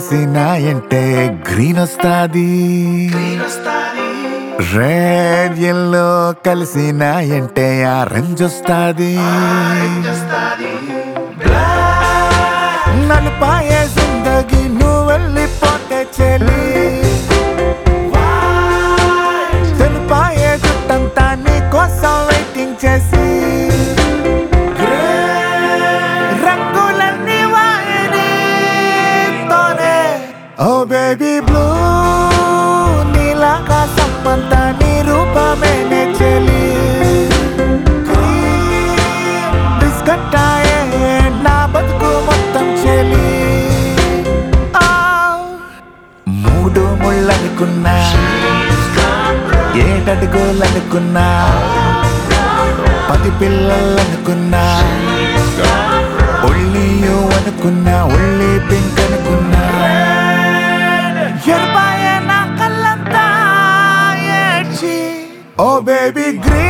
కలిసినాయంటే green వస్తాది red yellow కలిసినాయంటే orange వస్తాది నలుపాయే జిందగీ నువ్వు వెళ్ళిపోతే చెలి తెలుపాయే జుట్టంతా నీ కోసం వెయిటింగ్ చేసి రంగులన్నీ వాయనీతోనే ఓ బేబీ బ్లూ నీలాకాశం అంతా నీ రూపమే నే చెలి బిస్కట్టాయే నా బతుకు మొత్తం చెలి ఆ, మూడు ముళ్ళనుకున్నా ఏడడుగులనుకున్నా పది పిల్లలనుకున్నా ఒళ్ళి యూ అనుకున్నా ఒళ్ళి పింక్ అనుకున్నా ఎరుపాయే నా కళ్ళంతా ఏడ్చి ఓ బేబీ గ్రీన్